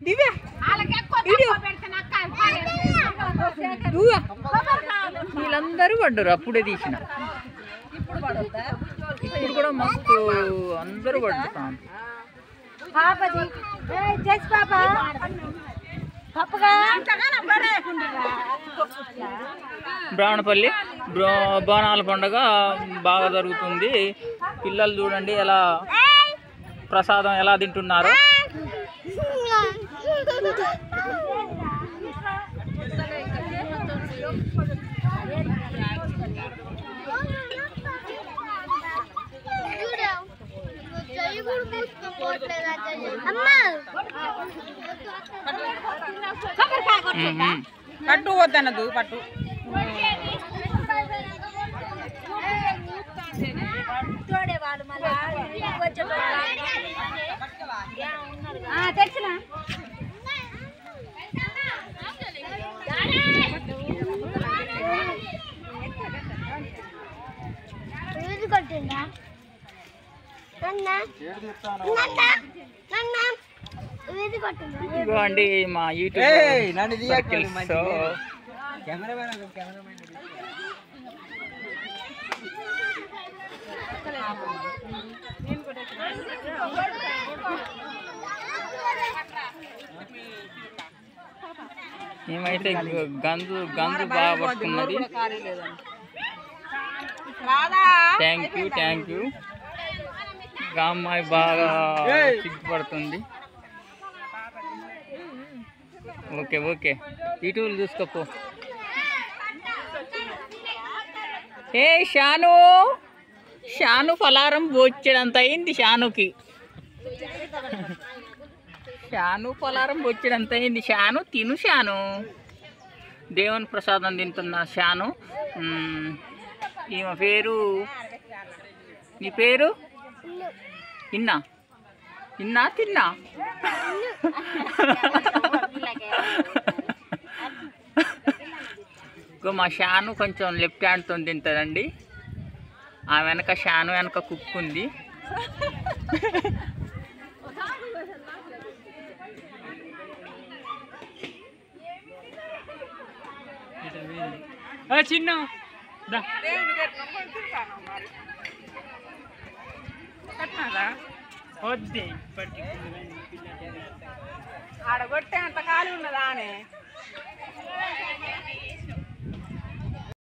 దివ్య వాళ్ళకి ఎక్కువ తక్కువ పెడితే నాకు కాదు. పడేది. నువ్వా వీళ్ళందరూ పడ్డారు అప్పుడే తీసిన ఇప్పుడు కూడా మస్తు అందరూ పడుతాం పాపది ఏయ్, చేసి పాప పప్పగా అంతగానో పడేయకుండిరా. బ్రాహ్మణపల్లి బ్రో- బోనాల పండుగ బాగా జరుగుతుంది పిల్లలు చూడండి ఎలా ప్రసాదం ఎలా తింటున్నారు కొబ్బరికాయ కొట్టు. ఉమ్, ఉమ్. పట్టు వద్దన్నదు పట్టు తోడేవాళ్ళు మళ్ళా ఆ, తెచ్చినా కొట్టిందా నన్న నన్న నన్న ఇది కొట్టిందా ఇదిగో అండి మా యూట్యూబ్ ఏయ్, నన్ను తీయకు, సర్కిల్స్ మంచిది. సో కెమెరామెన్ అక్కడ, కెమెరామెన్ మేమైతే గ- గంజు గంజు బాగా పట్టుకున్నది థ్యాంక్ యూ థ్యాంక్ యూ ఇంకా అమ్మాయి బాగా సిగ్గుపడుతుంది ఓకే ఓకే ఇటువలు చూసుకోపో ఏ షాను షాను పలారం బొచ్చడంత అయింది షానుకి షాను పలారం బొచ్చడంత అయింది షాను తిను షాను దేవుని ప్రసాదం తింటున్న షాను మ్మ్. ఈమె పేరు నీ పేరు ఇన్నా ఇన్నా తిన్నా ఇంకో మా షాను కొంచెం లెఫ్ట్ హ్యాండ్తో తింటుందండి ఆ వెనక షాను వెనక కుక్ ఉంది చిన్న వద్దే ఆడ కొట్టే అంత ఖాళీ ఉన్నదా అనే